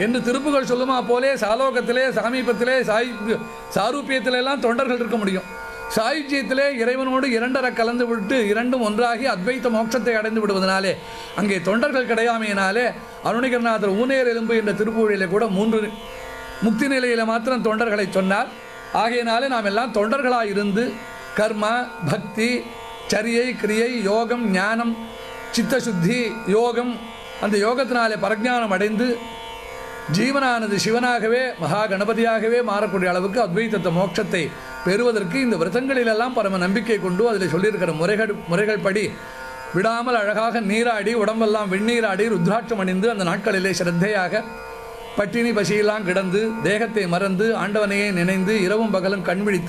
என்று திருப்புகள் சொல்லுமா போலே சாலோகத்திலே சாமீபத்திலே சாய் சாரூபியத்திலே எல்லாம் தொண்டர்கள் இருக்க முடியும் சாயுஜ்யத்திலே இறைவனோடு இரண்டர கலந்து விட்டு இரண்டும் ஒன்றாகி அத்வைத்த மோட்சத்தை அடைந்து விடுவதனாலே அங்கே தொண்டர்கள் கிடையாமையினாலே அருணிகரநாதர் ஊனேர் எலும்பு என்ற திருப்புழியிலே கூட மூன்று முக்தி நிலையில மாத்திரம் தொண்டர்களை சொன்னார் ஆகையினாலே நாம் எல்லாம் தொண்டர்களாக இருந்து கர்மா பக்தி சரியை கிரியை யோகம் ஞானம் சித்தசுத்தி யோகம் அந்த யோகத்தினாலே பரஜானம் அடைந்து ஜீவனானது சிவனாகவே மகா கணபதியாகவே மாறக்கூடிய அளவுக்கு அத்வைத்தத்த மோட்சத்தை பெறுவதற்கு இந்த விரதங்களிலெல்லாம் பரம நம்பிக்கை கொண்டு அதில் சொல்லியிருக்கிற முறைகள் முறைகள் படி விடாமல் அழகாக நீராடி உடம்பெல்லாம் வெந்நீராடி ருத்ராட்சம் அணிந்து அந்த நாட்களிலே சிரத்தையாக பட்டினி பசியெல்லாம் கிடந்து தேகத்தை மறந்து ஆண்டவனையே நினைந்து இரவும் பகலும் கண் விழித்து